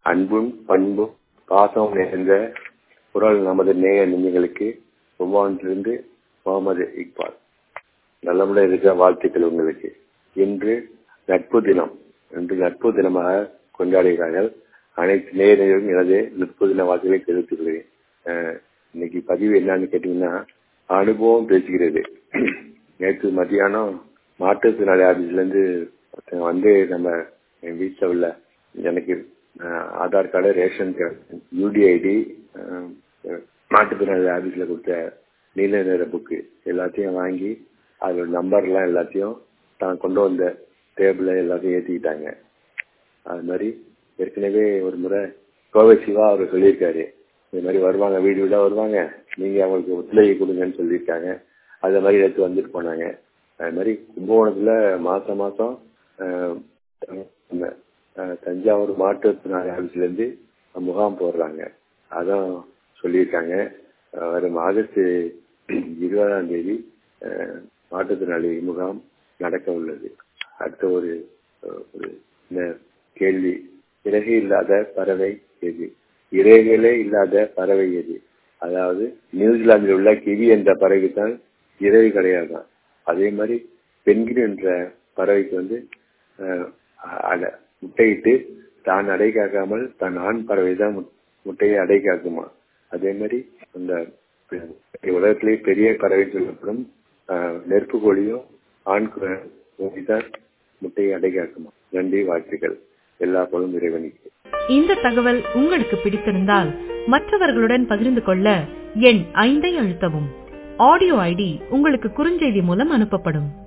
அன்பும் பண்பும் பாசம் நிறைந்த குரல் நமது நேய நெஞ்சங்களுக்கு ஒவ்வாண்டிலிருந்து முகமது இக்பால் நல்லமுடன் இருக்கிற வாழ்த்துக்கள் உங்களுக்கு இன்று நட்பு தினம் இன்று நட்பு தினமாக கொண்டாடுகிறார்கள் அனைத்து நேயர்களும் எனது நட்பு தின வாழ்த்துக்களை தெரிவித்துக் கொள்கிறேன் இன்னைக்கு பதிவு என்னன்னு கேட்டீங்கன்னா அனுபவம் பேசுகிறது நேற்று மத்தியானம் மாற்றுத்திறனாளி ஆபீஸ்ல இருந்து வந்து நம்ம என் வீட்டில் உள்ள எனக்கு Aadhaar card ration card UDID மாற்றுத்திறனாளி ஆபீஸ்ல கொடுத்த நீல நிற புக்கு எல்லாத்தையும் வாங்கி அதோட நம்பர்லாம் எல்லாத்தையும் தான் கொண்டு வந்த டேபிள எல்லாத்தையும் ஏற்றிக்கிட்டாங்க அது மாதிரி ஏற்கனவே ஒரு முறை கோவை சிவா அவர் சொல்லியிருக்காரு இது மாதிரி வருவாங்க வீடு வீடாக வருவாங்க நீங்கள் அவங்களுக்கு ஒத்துழைப்பு கொடுங்கன்னு சொல்லியிருக்காங்க அது மாதிரி எடுத்து வந்துட்டு போனாங்க அது மாதிரி கும்பகோணத்தில் மாதம் மாதம் தஞ்சாவூர் மாற்றுத்திறனாளி ஆஃபீஸ்லேருந்து முகாம் போடுறாங்க அதான் சொல்லியிருக்காங்க வரும் ஆகஸ்ட் இருபதாம் தேதி மாற்றுத்திறனாளி முகாம் நடக்க உள்ளது அடுத்த ஒரு ஒரு கேள்வி இறகு இல்லாத பறவை எது இறைகளே இல்லாத பறவை எது அதாவது நியூசிலாந்தில் உள்ள கிவி என்ற பறவைக்கு தான் இறகு கிடையாதான் அதே மாதிரி பெண்கின் என்ற பறவைக்கு வந்து முட்டையிட்டு தான் அடை காக்காமல் தன் ஆண் பறவை தான் முட்டையை அடை காக்குமா அதே மாதிரி அந்த உலகத்திலேயே பெரிய பறவை சொல்லப்படும் நெருப்பு கோழியும் ஆண் தான் முட்டையை அடை காக்குமா நன்றி வாழ்த்துக்கள் எல்லா பொழுதும் இறைவனுக்கு இந்த தகவல் உங்களுக்கு பிடித்திருந்தால் மற்றவர்களுடன் பகிர்ந்து கொள்ள எண் ஐந்தை அழுத்தவும் ஆடியோ ஐடி உங்களுக்கு குறுஞ்செய்தி மூலம் அனுப்பப்படும்